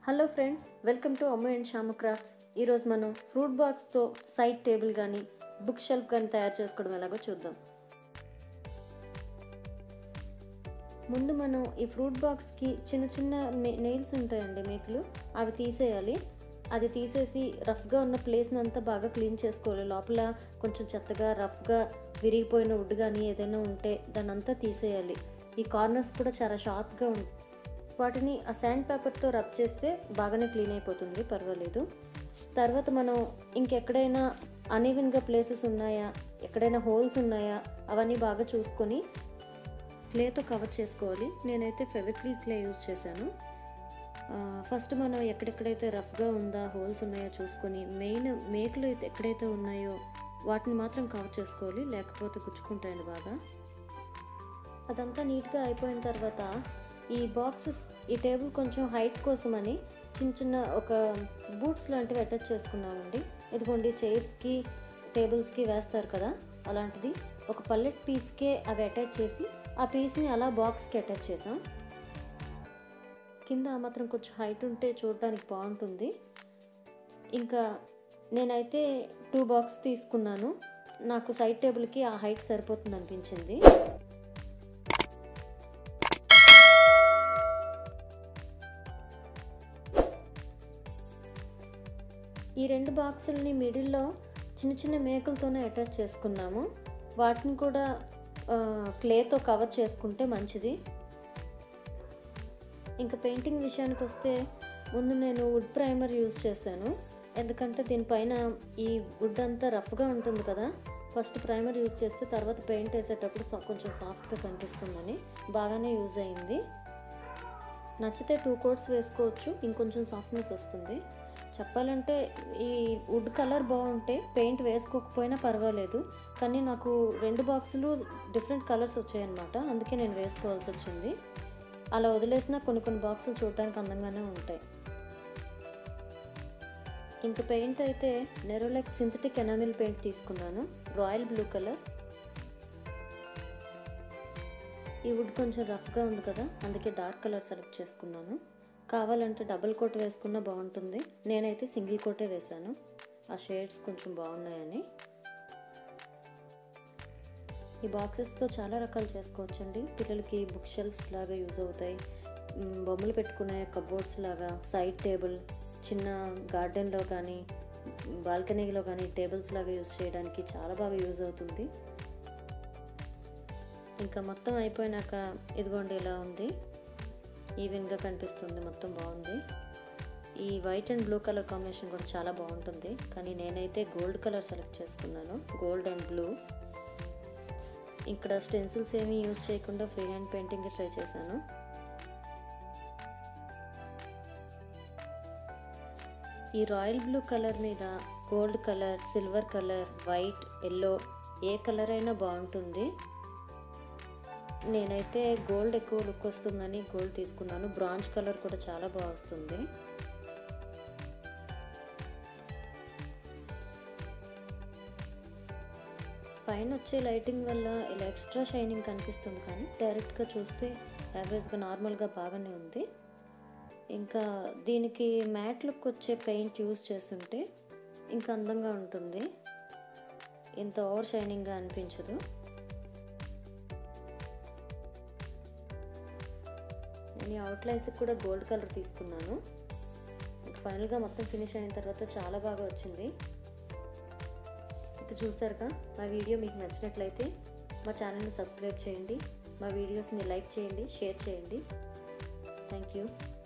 hello friends welcome to Amma and Shamu crafts ఈరోజు మనం fruit బాక్స్తో సైడ్ టేబుల్ కానీ బుక్ షెల్ఫ్ కానీ తయారు చేసుకోవడం ఎలాగో చూద్దాం ముందు మనం ఈ ఫ్రూట్ బాక్స్కి చిన్న చిన్న నెయిల్స్ ఉంటాయండి మేకులు అవి తీసేయాలి అది తీసేసి రఫ్గా ఉన్న ప్లేస్ని అంతా బాగా క్లీన్ చేసుకోవాలి లోపల కొంచెం చెత్తగా రఫ్గా విరిగిపోయిన వుడ్ కానీ ఏదైనా ఉంటే దాన్ని అంతా తీసేయాలి ఈ కార్నర్స్ కూడా చాలా షార్ప్గా ఉంటాయి వాటిని ఆ శాండ్ పేపర్తో రబ్ చేస్తే బాగానే క్లీన్ అయిపోతుంది పర్వాలేదు తర్వాత మనం ఇంకెక్కడైనా అనీవెన్గా ప్లేసెస్ ఉన్నాయా ఎక్కడైనా హోల్స్ ఉన్నాయా అవన్నీ బాగా చూసుకొని క్లేతో కవర్ చేసుకోవాలి నేనైతే ఫెవిక్రిల్ క్లే యూజ్ చేశాను ఫస్ట్ మనం ఎక్కడెక్కడైతే రఫ్గా ఉందా హోల్స్ ఉన్నాయో చూసుకొని మెయిన్ మేకులు అయితే ఎక్కడైతే ఉన్నాయో వాటిని మాత్రం కవర్ చేసుకోవాలి లేకపోతే గుచ్చుకుంటాయండి బాగా అదంతా నీట్గా అయిపోయిన తర్వాత ఈ బాక్సెస్ ఈ టేబుల్ కొంచెం హైట్ కోసమని చిన్న చిన్న ఒక బూట్స్ లాంటివి అటాచ్ చేసుకున్నామండి ఇదిగోండి చైర్స్కి టేబుల్స్కి వేస్తారు కదా అలాంటిది ఒక పల్లెట్ పీస్కే అవి అటాచ్ చేసి ఆ పీస్ని అలా బాక్స్కి అటాచ్ చేసాం కింద మాత్రం కొంచెం హైట్ ఉంటే చూడడానికి బాగుంటుంది ఇంకా నేనైతే టూ బాక్స్ తీసుకున్నాను నాకు సైడ్ టేబుల్కి ఆ హైట్ సరిపోతుంది అనిపించింది ఈ రెండు బాక్సుల్ని మిడిల్లో చిన్న చిన్న మేకలతోనే అటాచ్ చేసుకున్నాము వాటిని కూడా క్లేతో కవర్ చేసుకుంటే మంచిది ఇంకా పెయింటింగ్ విషయానికి వస్తే ముందు నేను వుడ్ ప్రైమర్ యూజ్ చేశాను ఎందుకంటే దీనిపైన ఈ వుడ్ అంతా రఫ్గా ఉంటుంది కదా ఫస్ట్ ప్రైమర్ యూజ్ చేస్తే తర్వాత పెయింట్ వేసేటప్పుడు కొంచెం సాఫ్ట్గా కనిపిస్తుందని బాగానే యూజ్ అయింది నచ్చితే టూ కోట్స్ వేసుకోవచ్చు ఇంకొంచెం సాఫ్ట్నెస్ వస్తుంది చెప్పాలంటే ఈ వుడ్ కలర్ బాగుంటే పెయింట్ వేసుకోకపోయినా పర్వాలేదు కానీ నాకు రెండు బాక్సులు డిఫరెంట్ కలర్స్ వచ్చాయన్నమాట అందుకే నేను వేసుకోవాల్సి వచ్చింది అలా వదిలేసిన కొన్ని కొన్ని బాక్సులు చూడటానికి అందంగానే ఉంటాయి ఇంక పెయింట్ అయితే నెరోలెక్ సింథటిక్ ఎనామిల్ పెయింట్ తీసుకున్నాను రాయల్ బ్లూ కలర్ ఈ వుడ్ కొంచెం రఫ్గా ఉంది కదా అందుకే డార్క్ కలర్ సెలెక్ట్ చేసుకున్నాను కావాలంటే డబుల్ కోట్ వేసుకున్నా బాగుంటుంది నేనైతే సింగిల్ కోటే వేశాను ఆ షేడ్స్ కొంచెం బాగున్నాయని ఈ బాక్సెస్తో చాలా రకాలు చేసుకోవచ్చండి పిల్లలకి బుక్ షెల్ఫ్స్ లాగా యూజ్ అవుతాయి బొమ్మలు పెట్టుకునే కబోర్డ్స్ లాగా సైడ్ టేబుల్ చిన్న గార్డెన్లో కానీ బాల్కనీలో కానీ టేబుల్స్ లాగా యూజ్ చేయడానికి చాలా బాగా యూజ్ అవుతుంది ఇంకా మొత్తం అయిపోయినాక ఇదిగోండి ఇలా ఉంది ఈవెన్గా కనిపిస్తుంది మొత్తం బాగుంది ఈ white and blue colour combination కూడా చాలా బాగుంటుంది కానీ నేనైతే గోల్డ్ కలర్ సెలెక్ట్ చేసుకున్నాను గోల్డ్ అండ్ బ్లూ ఇక్కడ స్టెన్సిల్స్ ఏమీ యూజ్ చేయకుండా ఫ్రీ హ్యాండ్ పెయింటింగ్ ట్రై చేశాను ఈ రాయల్ బ్లూ కలర్ మీద gold colour silver colour white yellow ఏ కలర్ అయినా బాగుంటుంది నేనైతే గోల్డ్ ఎక్కువ లుక్ వస్తుందని గోల్డ్ తీసుకున్నాను బ్రాంజ్ కలర్ కూడా చాలా బాగా వస్తుంది పైన వచ్చే లైటింగ్ వల్ల ఇలా ఎక్స్ట్రా షైనింగ్ కనిపిస్తుంది కానీ డైరెక్ట్గా చూస్తే యావరేజ్గా నార్మల్గా బాగానే ఉంది ఇంకా దీనికి మ్యాట్ లుక్ వచ్చే పెయింట్ యూస్ చేస్తుంటే ఇంకా అందంగా ఉంటుంది ఇంత ఓవర్ షైనింగ్గా అనిపించదు నేను ఈ అవుట్లైన్స్కి కూడా గోల్డ్ కలర్ తీసుకున్నాను ఫైనల్గా మొత్తం ఫినిష్ అయిన తర్వాత చాలా బాగా వచ్చింది ఇక చూసారుగా మా వీడియో మీకు నచ్చినట్లయితే మా ఛానల్ని సబ్స్క్రైబ్ చేయండి మా వీడియోస్ని లైక్ చేయండి షేర్ చేయండి థ్యాంక్ యూ